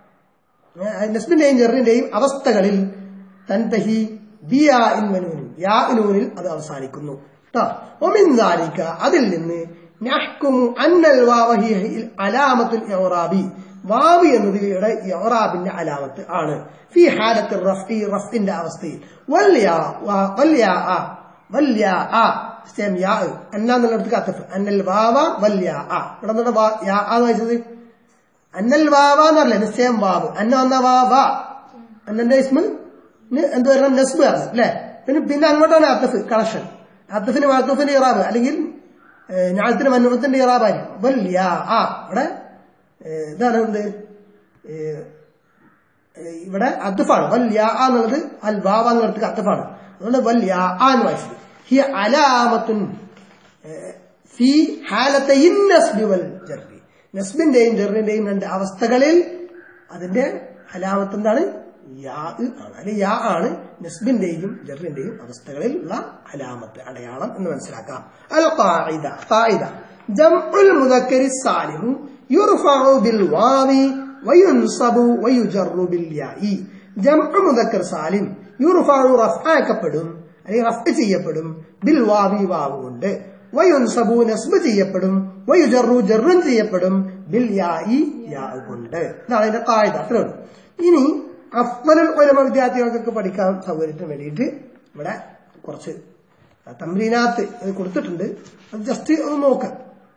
ഏഹ് നസ്ബിന്റെയും ജെറിന്റെയും അവസ്ഥകളിൽ തൻതഹി ബിയാ ഇൻ മനൂനിൽ യാ നൂനിൽ അത് അവസാനിക്കുന്നു ട്ടോ. ഒമിൻ ദാലിക അതിൽ നിന്ന് നഹ്കുമു അന്നൽ വാവ ഹിയ അലാമത്തുൽ ഇഅ്റാബി വാവ് എന്നത് ഇവിടെ ഇഅ്റാബിന്റെ അലാമത്ത് ആണ് ഫി ഹാലത്ത് റഫ്ഇ റഫ്ഇന്റെ അവസ്ഥയിൽ വൽ യാ വ- വൽ യാ ആ വൽ യാ ആ സെയിം യാ അന്ന എന്നുള്ളിടത്ത് അത്തഫ് അന്നൽ വാവ വൽ യാ ആ ഇവിടെ എന്താണ് വാ- യാ ആ എന്ന് വായിച്ചത് അന്നൽ വാവ എന്നല്ലേ നിശ്ചയം വാവ് അന്ന വന്ന വാവ അന്നന്റെ ഇസ്മ എന്ത് വരണം നസ്ബ് ആണ് അല്ലെ പിന്നെ പിന്നെ അങ്ങോട്ടാണ് അത്തഫ് കണക്ഷൻ അത്തഫിന് മാത്തഫിന്റെ ഇറാബ് അല്ലെങ്കിൽ ഞാഴത്തിന് മന്നുമത്തിന്റെ ഇറാബായിരിക്കും വൽ യാ ആ ഇവിടെ ഏഹ്, ഇതാണ് എന്ത് ഏഹ്, ഏഹ്, ഇവിടെ അത്തഫാണ് വൽ യാ ആ എന്നുള്ളത് അൽ വാവ എന്നുള്ളത് അത്തഫാണ് അതുകൊണ്ട് വൽ യാ ആ എന്ന് വായിച്ചത് ഹി അലാമത്തുൻ ഫി ഹാലത്തയിൻ നസ്ബി വൽ ജർറി നസ്ബിന്റെയും ജറിന്റെയും രണ്ട് അവസ്ഥകളിൽ അതിന്റെ അലാമത്ത് എന്താണ് യാ ആണ് അല്ലെങ്കിൽ യാ ആണ് നസ്ബിന്റെയും ജറിന്റെയും അവസ്ഥകളിൽ ഉള്ള അലാമത്ത് അടയാളം എന്ന് മനസ്സിലാക്കാം അൽ ഖാഇദ ഖാഇദ ജംഉൽ മുദക്കരി സാലിമു യുർഫഉ ബിൽ വാവി വയുൻസബു വയുജറു ബിൽ യാഇ ജംഉ മുദക്കർ സാലിം യുർഫഉ റഫ്ആക്കപ്പെടും അല്ലെങ്കിൽ റഫ് ചെയ്യപ്പെടും ബിൽ വാവി വാവ് കൊണ്ട് വയുൻസബു നസ്ബ് ചെയ്യപ്പെടും വയുജറു ജറും ചെയ്യപ്പെടും ബിൽ യായി യാ കൊണ്ട് ഇതാണ് അതിന്റെ കാഴ്ച അത്രേ ഉള്ളൂ ഇനി അഫ്മലുൽ ഉലമ വിദ്യാർത്ഥികൾക്കൊക്കെ പഠിക്കാൻ സൗകര്യത്തിന് വേണ്ടിയിട്ട് ഇവിടെ കുറച്ച് തമ്രീനാത്ത് ഇത് കൊടുത്തിട്ടുണ്ട് അത് ജസ്റ്റ് ഒന്ന് നോക്കാം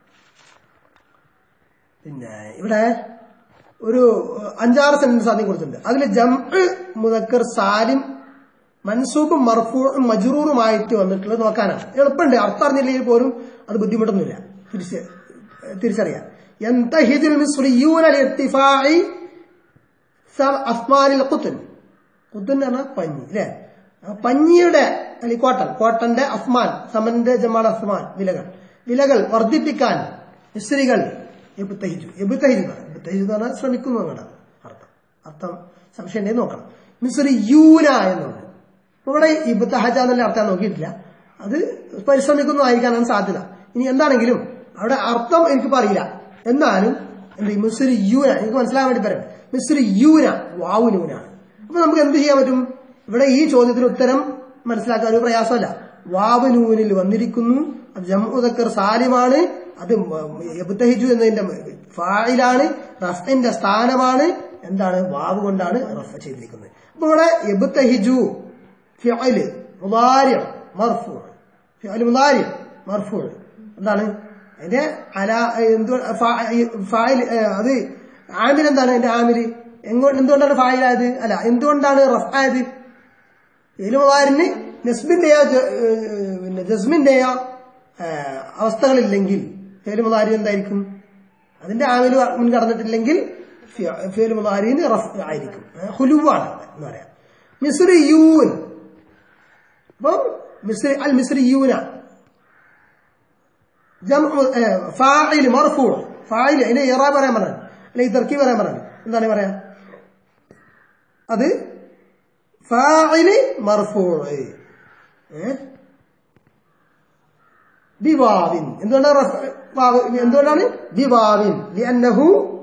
പിന്നെ ഇവിടെ ഒരു അഞ്ചാറ് സെന്റൻസ് ആദ്യം കൊടുത്തിട്ടുണ്ട് അതിൽ ജംഅ് മുദക്കർ സാലിം മൻസൂബും മർഫൂറും മജറൂറുമായിട്ട് വന്നിട്ടുള്ളത് നോക്കാനാണ് എളുപ്പമുണ്ട് അർത്ഥം അറിഞ്ഞില്ലെങ്കിൽ പോലും അത് ബുദ്ധിമുട്ടൊന്നുമില്ല തിരിച്ച് തിരിച്ചറിയാം യന്തഹിദുൽ മിസ്രിയൂന ലിർത്തിഫാഇ സ- അസ്മാനിൽ കുത്തുൻ കുത്തുൻ എന്ന് പറഞ്ഞാൽ പഞ്ഞി അല്ലേ ആ പഞ്ഞിയുടെ അല്ലെങ്കിൽ കോട്ടൺ കോട്ടന്റെ അസ്മാൻ സമന്റെ ജമാൽ അസ്മാൻ വിലകൾ വിലകൾ വർദ്ധിപ്പിക്കാൻ മിസ്രികൾ എബുത്തഹിജു എബുത്തഹിജു എബുത്തഹിജു എന്ന് പറഞ്ഞാൽ ശ്രമിക്കുന്നു എന്നാണ് അർത്ഥം അർത്ഥം സംശയം ഉണ്ടെങ്കിൽ നോക്കണം മിസ്രി യൂന എന്നുണ്ട് ഇവിടെ ഇബുത്തഹജ എന്നുള്ള അർത്ഥം നോക്കിയിട്ടില്ല അത് പരിശ്രമിക്കുന്നു ആയിരിക്കാനാണ് സാധ്യത ഇനി എന്താണെങ്കിലും അവിടെ അർത്ഥം എനിക്ക് പറയില്ല എന്നാലും എന്ത് മിസ്രി യൂന എനിക്ക് മനസ്സിലാകാൻ വേണ്ടി പറയാം മിസ്രി യൂന വാവു നൂനാണ് അപ്പൊ നമുക്ക് എന്ത് ചെയ്യാൻ പറ്റും ഇവിടെ ഈ ചോദ്യത്തിന് ഉത്തരം മനസ്സിലാക്കാൻ ഒരു പ്രയാസമല്ല വാവ് നൂനിൽ വന്നിരിക്കുന്നു അത് ജമ്മുദക്കർ സാലിമാണ് അത് എബുത്തഹിജു എന്നതിന്റെ ഫായിലാണ് റഫിന്റെ സ്ഥാനമാണ് എന്താണ് വാവ് കൊണ്ടാണ് റഫ ചെയ്തിരിക്കുന്നത് അപ്പൊ ഇവിടെ എബുത്തഹിജു ഫിഅല് മുദാരിഅ് മർഫൂ ഫിഅല് മുദാരിഅ് മർഫൂ എന്താണ് അതിന്റെ അല എന്തു ഫായിൽ അത് ആമിൽ എന്താണ് അതിന്റെ ആമില് എങ്ങോ എന്തുകൊണ്ടാണ് ഫായിലായത് അല്ല എന്തുകൊണ്ടാണ് റഫ് ആയത് എലുമുദാരിന് നസ്ബിന്റെയോ ജ- ഏഹ് പിന്നെ ജസ്മിന്റെയോ ഏഹ് അവസ്ഥകളില്ലെങ്കിൽ ഫേലുമുദാരി എന്തായിരിക്കും അതിന്റെ ആമില് മുൻകടന്നിട്ടില്ലെങ്കിൽ ഫേലുമുദാരിന് റഫ് ആയിരിക്കും ഏഹ് ഹുലുവാണ് അവിടെ എന്ന് പറയാം മിസ്രിയൂൻ അപ്പം മിസ്രി അൽ മിസ്രിയൂന ജംഉ ഏഹ് ഫാഇൽ മർഫൂ ഫാഇൽ അതിനെ ഇറാ പറയാൻ പറഞ്ഞു അല്ലെങ്കിൽ തർക്കീബ് പറയാൻ പറഞ്ഞു എന്താണ് പറയാ അത് ഫാഇൽ മർഫൂ ഏഹ് ബിവാവിൻ എന്തുകൊണ്ടാണ് റഫ്- വാവ് എന്തുകൊണ്ടാണ് ബിവാവിൻ ലിഅന്നഹു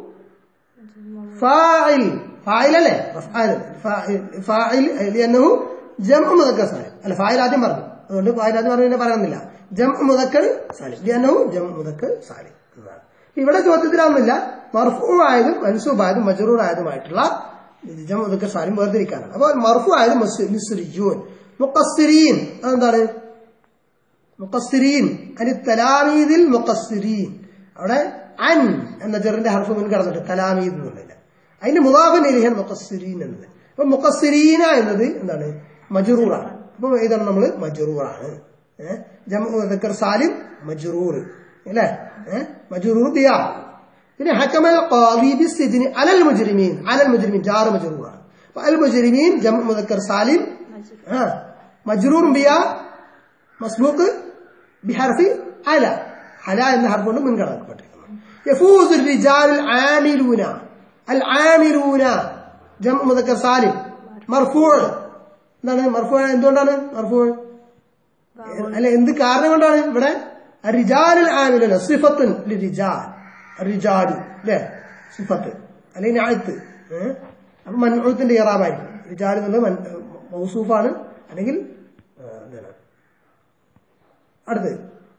ഫാഇൽ ഫാഇൽ അല്ലേ ഫാഇൽ ഫാഇൽ ഫാഇൽ ലിഅന്നഹു ജംഉ മുദക്കർ സാലിം അല്ല ഫാഇൽ ആദ്യം പറഞ്ഞു അതുകൊണ്ട് ഫാഇൽ ആദ്യം പറഞ്ഞു പറയുന്നില്ല ജംഉ മുദക്കർ സാലിം ലിഅന്നഹു ജംഉ മുദക്കർ സാലിം എന്നതാണ് ഇവിടെ ചോദ്യത്തിലാവുന്നില്ല മർഫൂ ആയതും മൻസൂബ് ആയതും മജറൂർ ആയതുമായിട്ടുള്ള ജംഉ മുദക്കർ സാലിം വേർതിരിക്കാനാണ് അപ്പോൾ മർഫൂ ആയത് മിസ്രിജൂൻ മുഖസ്സിരീൻ അതെന്താണ് മുഖസ്സിരീൻ അനി തലാമീദിൽ മുഖസ്സിരീൻ അവിടെ അൻ എന്ന ചെറിന്റെ ഹർഫ് മുൻ കടന്നിട്ട് തലാമീദ് എന്നുള്ളതില്ല അതിന്റെ മുതാഫൻ ഇലിഹൻ മുഖസ്സിരീൻ എന്നത് അപ്പൊ മുഖസ്സിരീന എന്നത് എന്താണ് മജറൂറാണ് അപ്പൊ ഇതാണ് നമ്മള് മജറൂറാണ് ഏഹ് ജമ്മു സാലിം മജറൂർ അല്ലേ ഏഹ് മജറൂർ ദിയാ പിന്നെ ഹക്കമൽ ഖാദി ബിസ്സിജ്നി അലൽ മുജ്രിമീൻ അലൽ മുജ്രിമീൻ ജാർ മജറൂറാണ് അപ്പൊ അൽ മുജ്രിമീൻ ജമ്മു മുദക്കർ സാലിം ആ മജ്റൂർ ബിയാ മസ്ബൂക്ക് ബിഹർഫി അല അല എന്ന ഹർഫ് കൊണ്ട് മുൻകടക്കപ്പെട്ടിരിക്കുന്നു യഫൂസ് الرجال العاملون العاملون ജംഉ മുദക്കർ സാലിം മർഫൂ എന്താണ് മർഫൂ എന്തുകൊണ്ടാണ് മർഫൂ അല്ല എന്ത് കാരണം കൊണ്ടാണ് ഇവിടെ റിജാലുൽ ആമിലുന സിഫത്തുൻ ലിരിജാൽ റിജാലു അല്ലേ സിഫത്ത് അല്ലെങ്കിൽ ആയത്ത് അപ്പൊ മൻഊത്തിന്റെ ഇറാബായിരിക്കും റിജാൽ എന്നുള്ളത് മൻ- മൗസൂഫാണ് അല്ലെങ്കിൽ ആ, എന്താണ് അടുത്ത്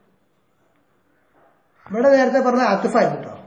ഇവിടെ നേരത്തെ പറഞ്ഞ ആത്തിഫായിരുന്നു കേട്ടോ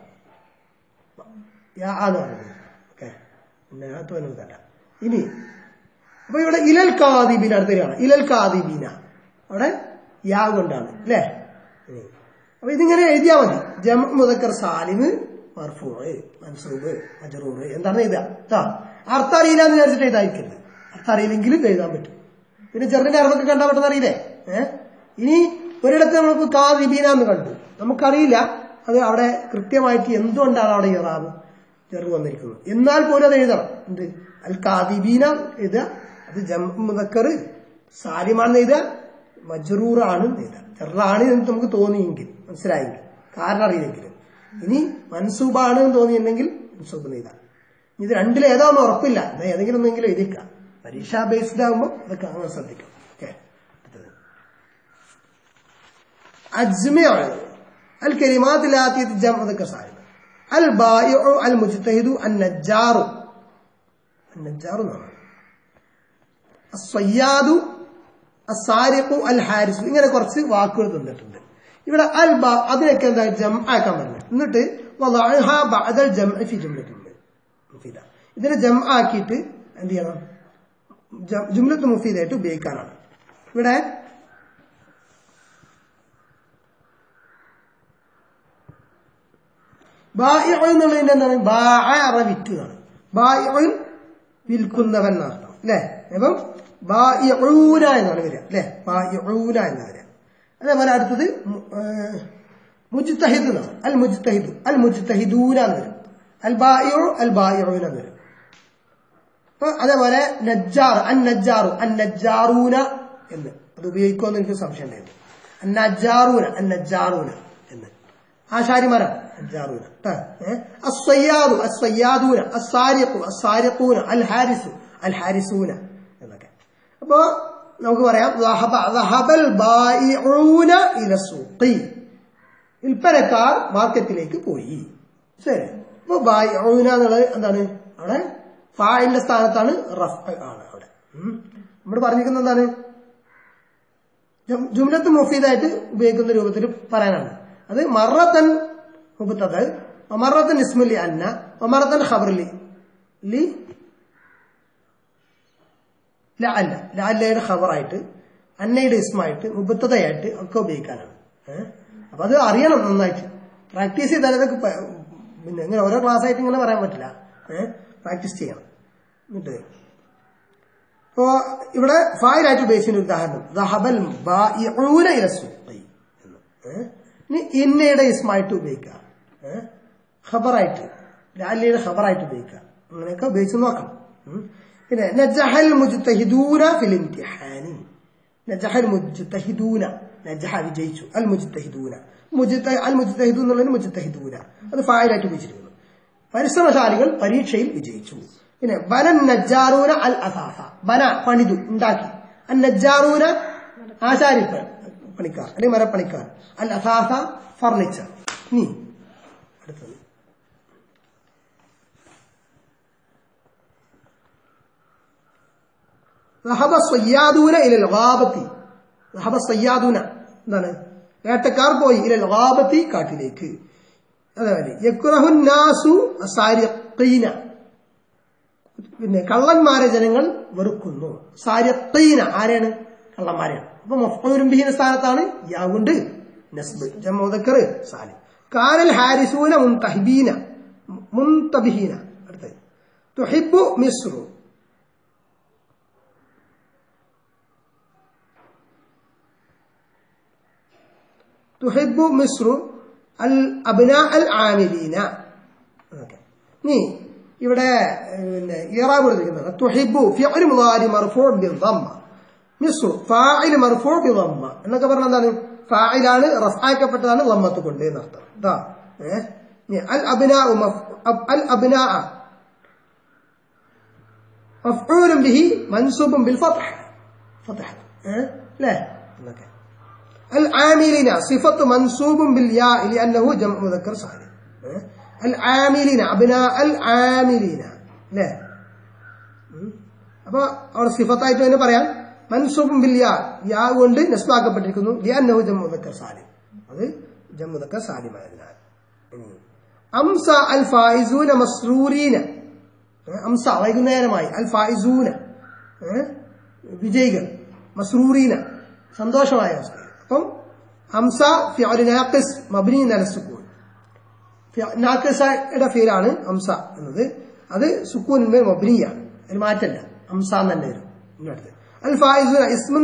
യാ എന്ന് പറഞ്ഞത് ഓക്കെ പിന്നെ തോന്നുന്നതല്ല ഇനി അപ്പൊ ഇവിടെ ഇലൽ കാദിബീൻ അടുത്ത വരികയാണ് ഇലൽ കാദിബീന അവിടെ യാ കൊണ്ടാണ് അല്ലേ ഇനി. അപ്പൊ ഇതിങ്ങനെ എഴുതിയാ മതി ജം മുദക്കർ സാലിമ് മർഫൂറ് മൻസൂബ് മജറൂറ് എന്താണ് എഴുതുക കേട്ടോ അർത്ഥം അറിയില്ല എന്ന് വിചാരിച്ചിട്ട് എഴുതാതിരിക്കരുത് അർത്ഥം അറിയില്ലെങ്കിലും എഴുതാൻ പറ്റും പിന്നെ ചെറുതിന്റെ അർത്ഥമൊക്കെ കണ്ടാൽ പെട്ടെന്ന് അറിയില്ലേ ഏഹ് ഇനി ഒരിടത്ത് നമുക്ക് കാദിബീന എന്ന് കണ്ടു നമുക്കറിയില്ല അത് അവിടെ കൃത്യമായിട്ട് എന്തുകൊണ്ടാണ് അവിടെ ഇറാബ് ചെറു വന്നിരിക്കുന്നത് എന്നാൽ പോലും അത് എഴുതണം എന്ത് അൽ കാദിബീന എഴുതുക അത് ജം മുദക്കർ സാലിമാണെന്ന് എഴുതുക മജറൂറാണ് എഴുതുക ചെറാണ് എന്ന് നമുക്ക് തോന്നിയെങ്കിൽ മനസ്സിലായെങ്കിൽ കാരണം അറിയില്ലെങ്കിലും ഇനി മൻസൂബാണ് എന്ന് തോന്നിയിട്ടുണ്ടെങ്കിൽ മൻസൂബ് എന്ന് എഴുതാം ഇത് രണ്ടിൽ ഏതാണെന്ന് ഉറപ്പില്ല എന്നാൽ ഏതെങ്കിലും ഒന്നെങ്കിലും എഴുതിക്കാം പരീക്ഷാ ബേസ്ഡ് ആകുമ്പോൾ അതൊക്കെ അങ്ങനെ ശ്രദ്ധിക്കാം ഓക്കെ അടുത്തത് أجمع الكلمات التي تجمع ذكر سالم البائع المجتهد النجار النجار نعم الصياد السارق الحارس ഇങ്ങനെ കുറച്ച് വാക്കുകൾ തന്നിട്ടുണ്ട് ഇവിടെ അൽ ബ അതിനൊക്കെ എന്താ ജം ആക്കാൻ പറഞ്ഞു എന്നിട്ട് വളഅഹ ബഅദൽ ജംഇ ഫി ജുംലത്തിൻ മുഫീദ ഇതിനെ ജം ആക്കിയിട്ട് എന്ത് ചെയ്യണം ജം- ജുംലത്ത് മുഫീദായിട്ട് ഉപയോഗിക്കാനാണ് ഇവിടെ ബായിഉ എന്നുള്ളതിന്റെ എന്താണ് ബാഅറ വിറ്റുകയാണ് ബായിഉ വിൽക്കുന്നവൻ എന്നർത്ഥം അല്ലേ അപ്പം ബായിഊന എന്നാണ് വരിക അല്ലേ ബായിഊന എന്നാണ് വരിക അതേപോലെ അടുത്തത് മു- ഏഹ് മുജ്തഹിദ് എന്നാണ് അൽ മുജ്തഹിദ് അൽ മുജ്തഹിദൂന എന്ന് വരും അൽ ബായിഉ അൽ ബായിഊന എന്ന് വരും അപ്പൊ അതേപോലെ നജ്ജാർ അൻ നജ്ജാറു അൻ നജ്ജാറൂന എന്ന് അത് ഉപയോഗിക്കുമെന്ന് എനിക്ക് സംശയം ഉണ്ടായിരുന്നു അൻ നജ്ജാറൂന അൻ നജ്ജാറൂന ആശാരിമാരാണ് നജ്ജാറൂന ട്ടാ. ഏ? അസ്വയ്യാദു അസ്വയ്യാദൂന അസ്സാരിഖു അസ്സാരിഖൂന അൽ ഹാരിസു അൽ ഹാരിസൂന എന്നൊക്കെ അപ്പോ നമുക്ക് പറയാം ദഹബ ദഹബൽ ബായിഊന ഇല സൂഖി വിൽപ്പനക്കാർ മാർക്കറ്റിലേക്ക് പോയി ശരി അപ്പൊ ബായിഊന എന്നുള്ളത് എന്താണ് അവിടെ ഫായിന്റെ സ്ഥാനത്താണ് റഫ് ആണ് അവിടെ ഉം. നമ്മൾ പറഞ്ഞിരിക്കുന്നത് എന്താണ് ജം- ജുംലത്ത് മുഫീദായിട്ട് ഉപയോഗിക്കുന്ന രൂപത്തിൽ പറയാനാണ് അത് മറത്തൻ മുബത്തത് ഒമറത്തൻ ഇസ്മുലി അന്ന ഒമറത്തൻ ഖബർലി ലി ലഅല്ല ലഅല്ലയുടെ ഖബറായിട്ട് അന്നയുടെ ഇസ്മായിട്ട് മുബത്തതയായിട്ട് ഒക്കെ ഉപയോഗിക്കാനാണ് ഏഹ് അപ്പൊ അത് അറിയണം നന്നായിട്ട് പ്രാക്ടീസ് ചെയ്താൽ അതൊക്കെ പ- പിന്നെ ഇങ്ങനെ ഓരോ ക്ലാസ് ആയിട്ട് ഇങ്ങനെ പറയാൻ പറ്റില്ല ഏഹ് പ്രാക്ടീസ് ചെയ്യണം എന്നിട്ട് അപ്പോ ഇവിടെ ഫായിലായിട്ട് ഉപയോഗിച്ചതിന് ഉദാഹരണം ദഹബൽ ബായിഊന ഇല സൂഖി എന്ന് ഏഹ്? ഇനി ഇന്നയുടെ ഇസ്മായിട്ട് ഉപയോഗിക്കുക ഏഹ്? ഖബറായിട്ട് ലാലിയുടെ ഖബറായിട്ട് ഉപയോഗിക്കുക അങ്ങനെയൊക്കെ ഉപയോഗിച്ച് നോക്കണം ഉം. പിന്നെ നജഹൽ മുജ്തഹിദൂന ഫിൽ ഇംതിഹാനി നജഹൽ മുജ്തഹിദൂന നജഹ വിജയിച്ചു അൽ മുജ്തഹിദൂന മുജ്ത അൽ മുജ്തഹിദൂ എന്നുള്ളതിന് മുജ്തഹിദൂന അത് ഫായിലായിട്ട് ഉപയോഗിച്ചിരിക്കുന്നു പരിശ്രമശാലികൾ പരീക്ഷയിൽ വിജയിച്ചു പിന്നെ ബനൻ നജ്ജാറൂന അൽ അസാസ ബന പണിതു ഉണ്ടാക്കി അൻ നജ്ജാറൂന ആശാരി പ- പണിക്കാർ അല്ലെങ്കിൽ മരപ്പണിക്കാർ അൽ അസാസ ഫർണിച്ചർ ഇനി അടുത്തത് ذهب الصيادون الى الغابة ذهب الصيادون എന്താണ് വേട്ടക്കാർ പോയി ഇലൽ ഗാബത്തി കാട്ടിലേക്ക് അതായത് യക്റഹുൻ നാസു സാരിഖീന പിന്നെ കള്ളന്മാരെ ജനങ്ങൾ വെറുക്കുന്നു സാരിഖീന ആരെയാണ് കള്ളന്മാരെയാണ് അപ്പൊ മഫ്ഊലും ബിഹിന്റെ സ്ഥാനത്താണ് യാവുണ്ട് നസ്ബ് ജമുദക്കർ സാലിം കാനൽ ഹാരിസൂന മുൻതഹിബീന മുൻതബിഹീന അടുത്തത് തുഹിബു മിസ്റു തുഹിബു മിസ്റു അൽ അബ്ന അൽ ആമിലീന ഓക്കെ നീ ഇവിടെ ഏഹ്, പിന്നെ ഇറാബ് എടുക്കുന്നത് തുഹിബു ഫിഅൽ മുദാരി മർഫൂ ബിദ്ദമ്മ മിസ്റു ഫാഇൽ മർഫൂ ബിദ്ദമ്മ എന്നൊക്കെ പറഞ്ഞാൽ എന്താണ് ഫാഇലാണ് റഫ്ആക്കപ്പെട്ടതാണ് ലമ്മത്ത് കൊണ്ട് എന്നർത്ഥം ദാ ഏഹ് നീ അൽ അബ്നാ അൽ അബ്നാ مفعول به منصوب بالفتح فتح أه؟ لا لك العاملين صفة منصوب بالياء لأنه جمع مذكر سالم أه؟ العاملين أبناء العاملين لا അപ്പൊ അവിടെ സിഫത്തായിട്ട് തന്നെ പറയാം മൻസൂബും ബിൽ യാ യാ കൊണ്ട് നസ്ബാക്കപ്പെട്ടിരിക്കുന്നു ലിയന്നഹു ജമ്മു മുദക്കർ സാലിം അത് ജമ്മു മുദക്കർ സാലിമായതിനാൽ ഇനി അംസ അൽ ഫായിസൂന മസ്റൂരീന ഏ, അംസ വൈകുന്നേരമായി അൽ ഫായിസൂന ഏ, വിജയികൾ മസ്റൂരീന സന്തോഷമായ അവസ്ഥ അപ്പം ഹംസ ഫിഅലു നാഖിസ് മബ്നി അല സുക്കൂൻ ഫി- നാഖിസയുടെ ഫീലാണ് ഹംസ എന്നത് അത് സുക്കൂനിന്മേൽ മബ്നിയാണ് അതിന് മാറ്റല്ല ഹംസ എന്ന് തന്നെ വരും ഇങ്ങോട്ട് അൽ ഫായിസൂന ഇസ്മുൻ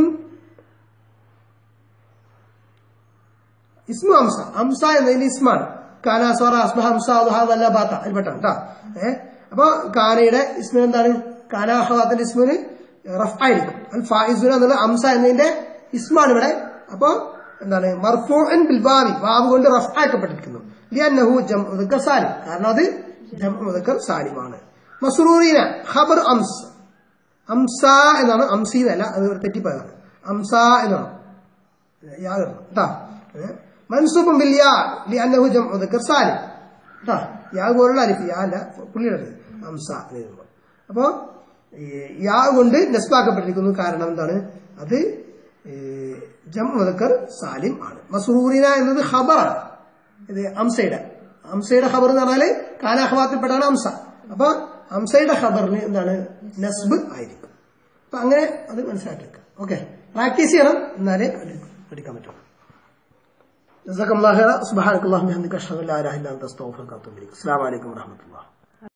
ഇസ്മു ഹംസ ഹംസ എന്നതിന്റെ ഇസ്മാണ് കാന സോറ അസ്ബ ഹംസ ദുഹ വല്ല ബാത്ത അതിൽപ്പെട്ടാണ് കേട്ടോ ഏഹ് അപ്പൊ കാനയുടെ ഇസ്മിന് എന്താണ് കാന അഹവാത്തിന്റെ ഇസ്മിന് റഫ് ആയിരിക്കും അൽ ഫായിസുന എന്നുള്ള ഹംസ എന്നതിന്റെ ഇസ്മാണ് ഇവിടെ അപ്പൊ എന്താണ് മർഫൂൻ ബിൽബാവി വാവ് കൊണ്ട് റഫ് ആക്കപ്പെട്ടിരിക്കുന്നു ലിയന്നഹു ജം മുദക്കർ സാലിം കാരണം അത് ജം മുദക്കർ സാലിമാണ് മസ്റൂറീന ഖബർ അംസ് അംസ എന്നാണ് അംസി എന്നല്ല അത് തെറ്റിപ്പോയതാണ് അംസ എന്നാണ് യാതൊരു കേട്ടാ മൻസൂബും ബിൽ യാ ലിഅന്നഹു ജംഉ മുദക്കർ സാലിം കേട്ടാ യാ പോലുള്ള അലിഫ് യാ അല്ല പുള്ളിയുടെ അടുത്ത് അംസ എന്ന് എഴുതുമ്പോൾ അപ്പോ ഈ യാ കൊണ്ട് നസ്ബാക്കപ്പെട്ടിരിക്കുന്നു കാരണം എന്താണ് അത് ജം മുദക്കർ സാലിം ആണ് മസൂറിന എന്നത് ഖബറാണ് ഇത് അംസയുടെ അംസയുടെ ഖബർ എന്ന് പറഞ്ഞാല് കാലാഹ്വാത്തിൽപ്പെട്ടാണ് അംസ അപ്പൊ അംസയുടെ ഖബറിന് എന്താണ് നസ്ബ് ആയിരിക്കും അപ്പൊ അങ്ങനെ അത് മനസ്സിലാക്കിയേക്കാം ഓക്കെ പ്രാക്ടീസ് ചെയ്യണം എന്നാലേ അത് പഠിക്കാൻ പറ്റും جزاكم الله خيرا سبحانك اللهم وبحمدك اشهد ان لا اله الا انت استغفرك واتوب اليك السلام عليكم ورحمه الله